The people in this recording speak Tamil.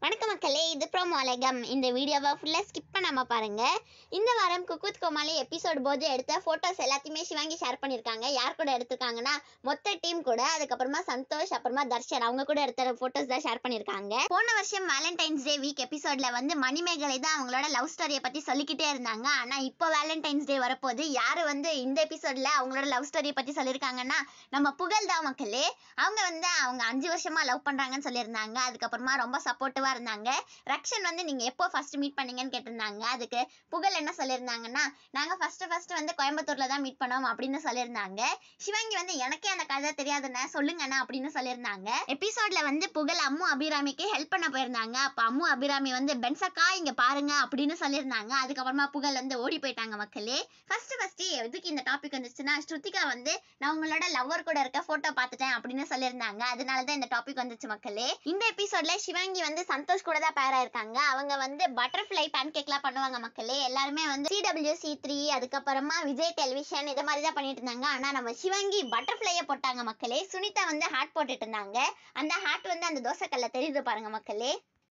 வணக்கம் மக்களே இது ப்ரோமோ அலகம் இந்த வீடியோவை ஃபுல்லாக ஸ்கிப் பண்ணாம பாருங்க இந்த வாரம் குக்குத் கோமாளி எபிசோட் போது எடுத்த ஃபோட்டோஸ் எல்லாத்தையுமே சிவாங்கி ஷேர் பண்ணியிருக்காங்க யார் கூட எடுத்திருக்காங்கன்னா மொத்த டீம் கூட அதுக்கப்புறமா சந்தோஷ் அப்புறமா தர்ஷன் அவங்க கூட எடுத்த ஃபோட்டோஸ் தான் ஷேர் பண்ணியிருக்காங்க போன வருஷம் வேலண்டைன்ஸ் டே வீக் எபிசோட்ல வந்து மணிமேகலை தான் அவங்களோட லவ் ஸ்டோரியை பற்றி சொல்லிக்கிட்டே இருந்தாங்க ஆனால் இப்போ வேலண்டைன்ஸ் டே வரப்போது யார் வந்து இந்த எபிசோட்ல அவங்களோட லவ் ஸ்டோரியை பற்றி சொல்லியிருக்காங்கன்னா நம்ம புகழ் தான் மக்களே அவங்க வந்து அவங்க அஞ்சு வருஷமா லவ் பண்றாங்கன்னு சொல்லியிருந்தாங்க அதுக்கப்புறமா ரொம்ப சப்போர்ட்டிவா இருந்தாங்க ரக்ஷன் வந்து நீங்க எப்போ ஃபர்ஸ்ட் மீட் பண்ணீங்கன்னு கேட்டிருந்தாங்க அதுக்கு புகழ் என்ன சொல்லியிருந்தாங்கன்னா நாங்க ஃபர்ஸ்ட் ஃபர்ஸ்ட் வந்து கோயம்புத்தூர்ல தான் மீட் பண்ணோம் அப்படின்னு சொல்லியிருந்தாங்க சிவாங்கி வந்து எனக்கே அந்த கதை தெரியாதுண்ணே சொல்லுங்கண்ணா அப்படின்னு சொல்லியிருந்தாங்க எபிசோட்ல வந்து புகழ் அம்மு அபிராமிக்கு ஹெல்ப் பண்ண போயிருந்தாங்க அப்ப அம்மு அபிராமி வந்து பென்சக்கா இங்க பாருங்க அப்படின்னு சொல்லியிருந்தாங்க அதுக்கப்புறமா புகழ் வந்து ஓடி போயிட்டாங்க மக்களே ஃபர்ஸ்ட் ஃபர்ஸ்ட் எதுக்கு இந்த டாபிக் வந்துச்சுன்னா ஸ்ருதிகா வந்து நான் உங்களோட லவ்வர் கூட இருக்க போட்டோ பார்த்துட்டேன் அப்படின்னு சொல்லியிருந்தாங்க அதனால தான் இந்த டாபிக் வந்துச்சு மக்களே இந்த எபிசோட்ல சிவாங்கி வந்து சந்தோஷ் கூட தான் பேரா இருக்காங்க அவங்க வந்து பட்டர்ஃப்ளை பேன் கேக்லாம் பண்ணுவாங்க மக்களே எல்லாருமே வந்து சிடபிள்யூசி த்ரீ அதுக்கப்புறமா விஜய் டெலிவிஷன் இது மாதிரி தான் பண்ணிட்டு இருந்தாங்க ஆனா நம்ம சிவாங்கி பட்டர்ஃப்ளையை போட்டாங்க மக்களே சுனிதா வந்து ஹார்ட் போட்டுட்டு இருந்தாங்க அந்த ஹார்ட் வந்து அந்த தோசைக்கல்ல தெரியுது பாருங்க மக்களே